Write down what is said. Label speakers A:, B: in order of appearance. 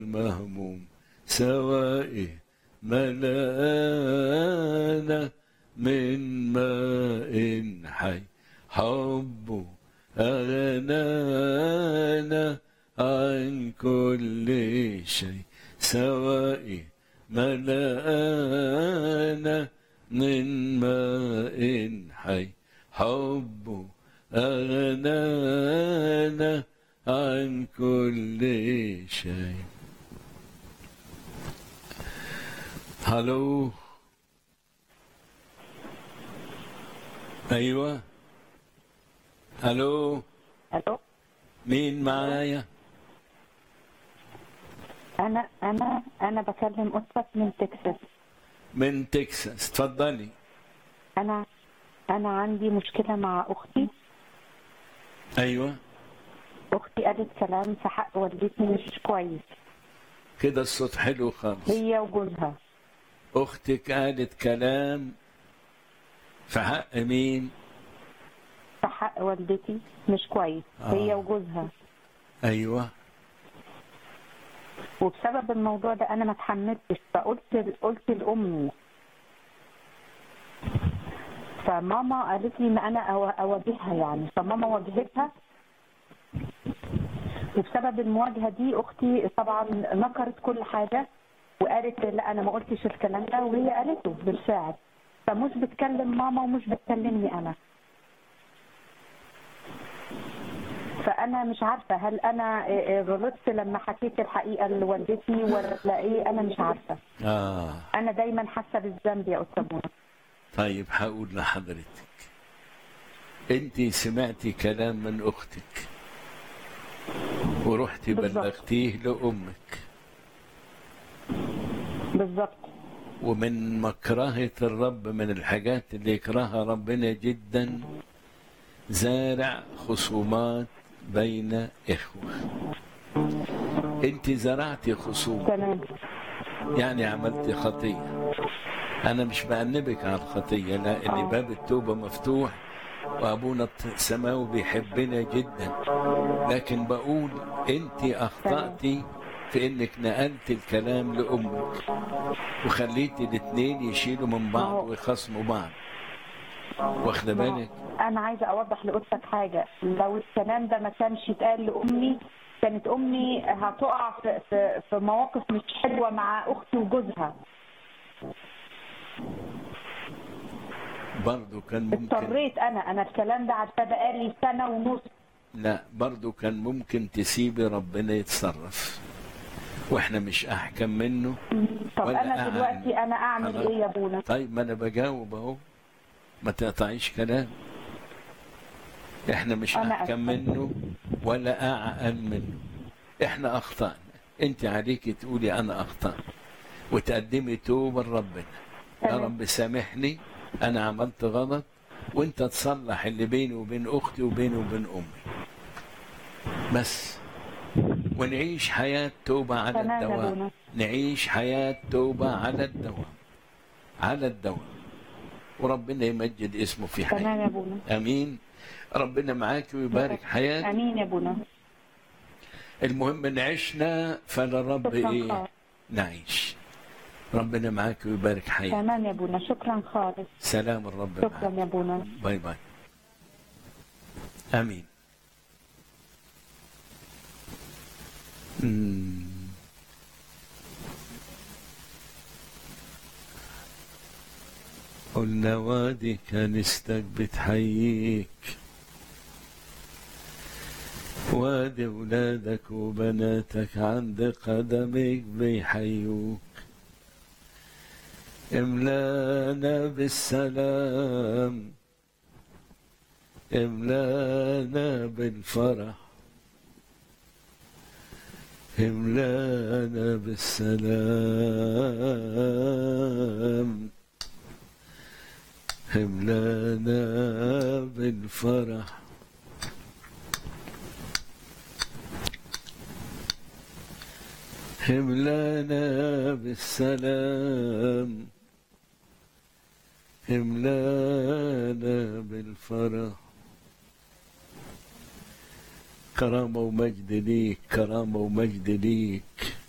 A: المهموم سوائه ملأنا من ماء حي حبه أغنانا عن كل شيء سوائه ملأنا من ماء حي حبه أغنانا عن كل شيء هلو ايوه الو
B: الو
A: مين معايا
B: انا انا انا بكلم اسرة من تكساس
A: من تكساس اتفضلي
B: انا انا عندي مشكله مع اختي
A: ايوه
B: اختي قالت كلام في حق والدتي مش كويس
A: كده الصوت حلو خالص
B: هي وجوزها
A: اختك قالت كلام في حق مين
B: في حق والدتي مش كويس
A: آه.
B: هي وجوزها
A: ايوه
B: وبسبب الموضوع ده انا ما اتحملتش فقلت قلت لامي فماما قالت لي ان انا أو- اواجهها يعني فماما واجهتها وبسبب المواجهه دي اختي طبعا نكرت كل حاجه وقالت لا انا ما قلتش الكلام ده وهي قالته بالفعل فمش بتكلم ماما ومش بتكلمني انا فانا مش عارفه هل انا غلطت لما حكيت الحقيقه لوالدتي ولا ايه انا مش عارفه
A: اه
B: انا دايما حاسه بالذنب يا استاذ منى
A: طيب هقول لحضرتك انت سمعتي كلام من اختك ورحتي
B: بالظبط.
A: بلغتيه لامك
B: بالظبط
A: ومن مكرهة الرب من الحاجات اللي يكرهها ربنا جدا زارع خصومات بين إخوة أنت زرعتي خصوم
B: تمام
A: يعني عملت خطية أنا مش بأنبك على الخطية لأن
B: آه.
A: باب التوبة مفتوح وأبونا السماوي بيحبنا جدا لكن بقول أنت أخطأتي في إنك نقلت الكلام لأمك وخليتي الاثنين يشيلوا من بعض
B: أهو.
A: ويخصموا بعض واخده بالك
B: انا عايزه اوضح لاختك حاجه لو الكلام ده ما كانش اتقال لامي كانت امي هتقع في, في, في مواقف مش حلوه مع اختي وجوزها
A: برضه كان ممكن
B: اضطريت انا انا الكلام ده عارفاه بقالي سنه ونص
A: لا برضه كان ممكن تسيبي ربنا يتصرف واحنا مش احكم منه
B: طب
A: ولا
B: انا
A: أعمل.
B: دلوقتي انا اعمل
A: خلاص.
B: ايه يا ابونا
A: طيب ما انا بجاوب اهو ما تقطعيش كلام احنا مش
B: أنا
A: احكم
B: أسفة.
A: منه ولا اعقل منه احنا اخطانا انت عليك تقولي انا اخطأت وتقدمي توبه لربنا يا
B: تمام.
A: رب سامحني انا عملت غلط وانت تصلح اللي بيني وبين اختي وبيني وبين امي بس ونعيش حياة توبة على
B: تمام يا
A: الدوام
B: بونا.
A: نعيش حياة توبة على الدوام على الدوام وربنا يمجد اسمه في
B: تمام يا
A: حياتك
B: ابونا
A: امين ربنا معاك ويبارك حياتك
B: امين يا ابونا
A: المهم ان عشنا فلرب
B: شكرا
A: ايه
B: خالص
A: نعيش ربنا معاك ويبارك حياتك
B: تمام يا ابونا شكرا خالص
A: سلام الرب
B: شكرا
A: معاك
B: يا ابونا
A: باي باي امين مم. قلنا وادي كنيستك بتحييك وادي ولادك وبناتك عند قدمك بيحيوك املانا بالسلام املانا بالفرح املانا بالسلام املانا بالفرح املانا بالسلام املانا بالفرح كرامة ومجد ليك كرامة ومجد ليك